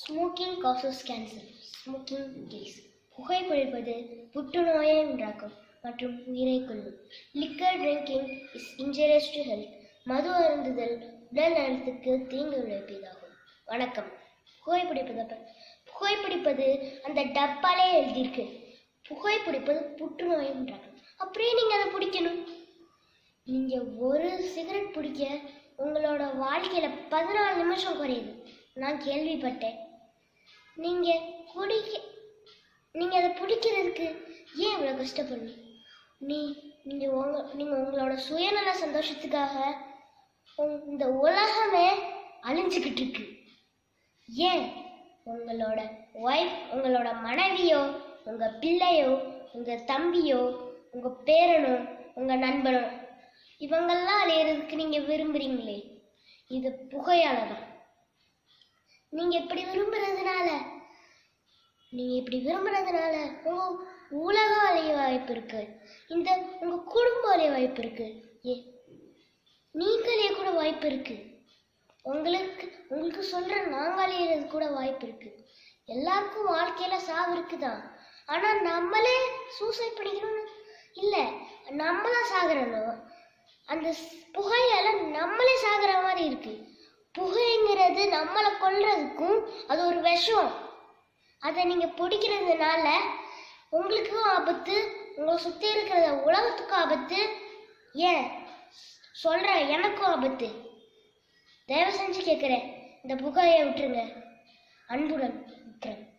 smoking causes cancer smoking causes புகைப்பிடிப்பது புற்றுநோயை உண்டாக்கும் மற்றும் உயிரை கொல்லும் liquor drinking is injurious to health மது அருந்துதல் உடல் நலத்துக்கு தீங்கு விளைவிப்பதாகும் வணக்கம் புகைப்பிடிப்பதை ப- புகைப்பிடிப்பது அந்த டப்பாலே எழுதியிருக்கு புகைப்பிடிப்பது புற்றுநோயை உண்டாக்கும் அப்படியே நீங்கள் அதை பிடிக்கணும் நீங்கள் ஒரு சிகரெட் பிடிக்க உங்களோட வாழ்க்கையில் பதினாலு நிமிஷம் குறையுது நான் கேள்விப்பட்டேன் நீங்கள் குடிக்க நீங்கள் அதை பிடிக்கிறதுக்கு ஏன் இவ்வளோ கஷ்டப்படணும் நீ நீங்கள் உங்க நீங்கள் உங்களோட சுயநல சந்தோஷத்துக்காக உங்- இந்த உலகமே அழிஞ்சுக்கிட்டு இருக்கு ஏன் உங்களோட ஒய்ஃப் உங்களோட மனைவியோ உங்கள் பிள்ளையோ உங்கள் தம்பியோ உங்கள் பேரனோ உங்கள் நண்பனோ இவங்கெல்லாம் அலையிறதுக்கு நீங்கள் விரும்புகிறீங்களே இது புகையால தான் நீங்கள் இப்படி விரும்புறதுனால நீங்கள் இப்படி விரும்புறதுனால உங்கள் உலகம் அலைய வாய்ப்பு இருக்கு இந்த உங்கள் குடும்பம் அலைய வாய்ப்பு இருக்கு ஏ நீங்களே கூட வாய்ப்பு இருக்கு உங்களுக்கு உங்களுக்கு சொல்ற நாங்க அழியறது கூட வாய்ப்பு இருக்கு எல்லாருக்கும் வாழ்க்கையில சாவு இருக்குதான் ஆனா நம்மளே சூசைட் பண்ணிக்கணும்னு இல்ல நம்மளா சாகுறோம் அந்த ஸ்- புகையால நம்மளே சாகுற மாதிரி இருக்கு புகைங்கிறது நம்மளை கொல்றதுக்கும் அது ஒரு விஷம் அதை நீங்க பிடிக்கிறதுனால உங்களுக்கும் ஆபத்து உங்களை சுத்தி இருக்கிற உலகத்துக்கும் ஆபத்து ஏன் சொல்றேன் எனக்கும் ஆபத்து தயவு செஞ்சு கேட்குறேன் இந்த புகையை விட்டுருங்க அன்புடன் விட்டுறேன்